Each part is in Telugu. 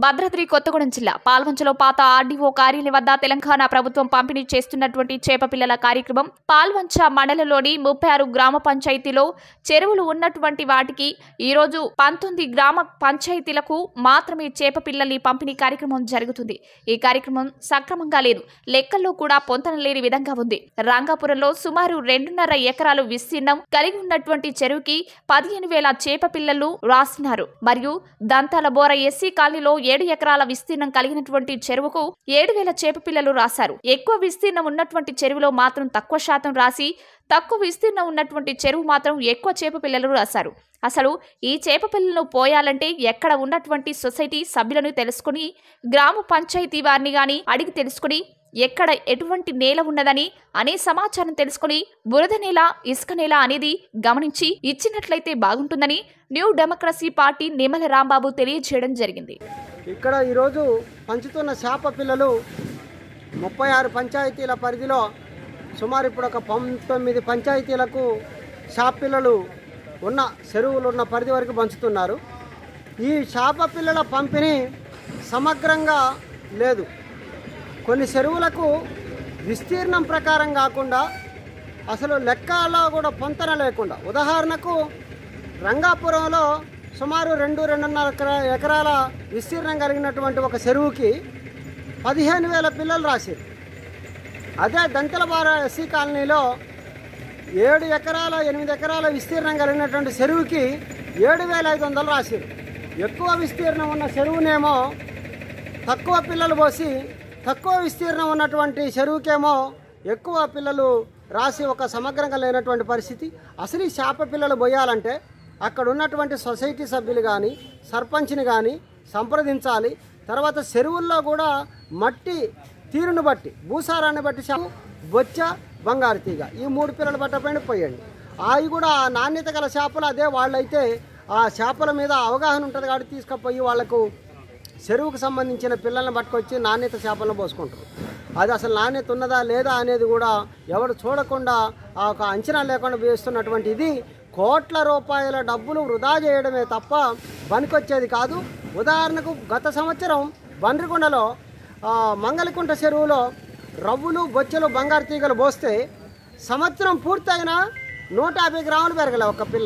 భద్రాద్రి కొత్తగూడెం జిల్లా పాల్వంచలో పాత ఆర్డీఓ కార్యాలయం వద్ద తెలంగాణ ప్రభుత్వం పంపిణీ చేస్తున్నటువంటి చేప పిల్లల కార్యక్రమం పాల్వంచ మండలంలోని ముప్పై ఆరు గ్రామ పంచాయతీలో చెరువులు ఉన్నటువంటి వాటికి ఈరోజు పంతొమ్మిది గ్రామ పంచాయతీలకు మాత్రమే చేప పిల్లల్ని పంపిణీ కార్యక్రమం జరుగుతుంది ఈ కార్యక్రమం సక్రమంగా లేదు లెక్కల్లో కూడా పొంతన లేని విధంగా ఉంది రంగాపురంలో సుమారు రెండున్నర ఎకరాలు విస్తీర్ణం కలిగి ఉన్నటువంటి చెరువుకి పదిహేను వేల చేప పిల్లలు రాసినారు మరియు దంతాల బోర ఎస్సీ కాలనీలో ఏడు ఎకరాల విస్తీర్ణం కలిగినటువంటి చెరువుకు ఏడు వేల చేప పిల్లలు రాశారు ఎక్కువ విస్తీర్ణం ఉన్నటువంటి చెరువులో మాత్రం తక్కువ శాతం రాసి తక్కువ విస్తీర్ణం ఉన్నటువంటి చెరువు మాత్రం ఎక్కువ చేప పిల్లలు రాశారు అసలు ఈ చేప పిల్లలను పోయాలంటే ఎక్కడ ఉన్నటువంటి సొసైటీ సభ్యులను తెలుసుకుని గ్రామ పంచాయతీ వారిని గాని అడిగి తెలుసుకుని ఎక్కడ ఎటువంటి నేల ఉన్నదని అనే సమాచారం తెలుసుకుని బురద నేల ఇసుక నేల అనేది గమనించి ఇచ్చినట్లయితే బాగుంటుందని New Democracy party Nimmala Rambabu తెలియజేయడం జరిగింది ఇక్కడ ఈరోజు పంచుతున్న చేప పిల్లలు ముప్పై ఆరు పంచాయతీల పరిధిలో సుమారు ఇప్పుడు ఒక పంతొమ్మిది పంచాయతీలకు చేప పిల్లలు ఉన్న చెరువులు ఉన్న పరిధి వరకు పంచుతున్నారు ఈ చేప పిల్లల పంపిణీ సమగ్రంగా లేదు కొన్ని చెరువులకు విస్తీర్ణం ప్రకారం కాకుండా అసలు లెక్కలో కూడా పొంతన లేకుండా ఉదాహరణకు రంగాపురంలో సుమారు రెండు రెండున్నర ఎకరా- ఎకరాల విస్తీర్ణం కలిగినటువంటి ఒక చెరువుకి పదిహేను వేల పిల్లలు రాశారు అదే దంతలబార ఎస్సీ కాలనీలో ఏడు ఎకరాల ఎనిమిది ఎకరాల విస్తీర్ణం కలిగినటువంటి చెరువుకి ఏడు వేల ఐదు వందలు రాశారు ఎక్కువ విస్తీర్ణం ఉన్న చెరువునేమో తక్కువ పిల్లలు పోసి తక్కువ విస్తీర్ణం ఉన్నటువంటి చెరువుకేమో ఎక్కువ పిల్లలు రాసి ఒక సమగ్రంగా లేనటువంటి పరిస్థితి అసలు ఈ చేప పిల్లలు పోయాలంటే అక్కడ ఉన్నటువంటి సొసైటీ సభ్యులు కానీ సర్పంచ్ని కానీ సంప్రదించాలి తర్వాత చెరువుల్లో కూడా మట్టి తీరును బట్టి భూసారాన్ని బట్టి చేప బొచ్చ బంగారు తీగ ఈ మూడు పిల్లలు పట్టపైన పోయండి అవి కూడా ఆ నాణ్యత గల చేపలు అదే వాళ్ళైతే ఆ చేపల మీద అవగాహన ఉంటుంది కాబట్టి తీసుకుపోయి వాళ్ళకు చెరువుకు సంబంధించిన పిల్లల్ని పట్టుకొచ్చి నాణ్యత చేపలను పోసుకుంటారు అది అసలు నాణ్యత ఉన్నదా లేదా అనేది కూడా ఎవరు చూడకుండా ఆ ఒక అంచనా లేకుండా వేస్తున్నటువంటి ఇది కోట్ల రూపాయల డబ్బులు వృధా చేయడమే తప్ప పనికొచ్చేది కాదు ఉదాహరణకు గత సంవత్సరం బండ్రికొండలో ఆ, మంగళకుంట చెరువులో రవ్వులు బొచ్చెలు బంగారు తీగలు పోస్తే సంవత్సరం పూర్తయినా నూట యాభై గ్రాములు పెరగలే ఒక పిల్ల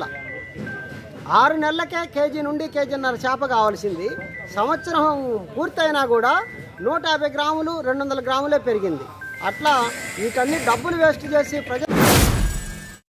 ఆరు నెలలకే కేజీ నుండి కేజీన్నర చేప కావాల్సింది సంవత్సరం పూర్తయినా కూడా నూట యాభై గ్రాములు రెండు వందల గ్రాములే పెరిగింది అట్లా వీటన్ని డబ్బులు వేస్ట్ చేసి ప్రజలు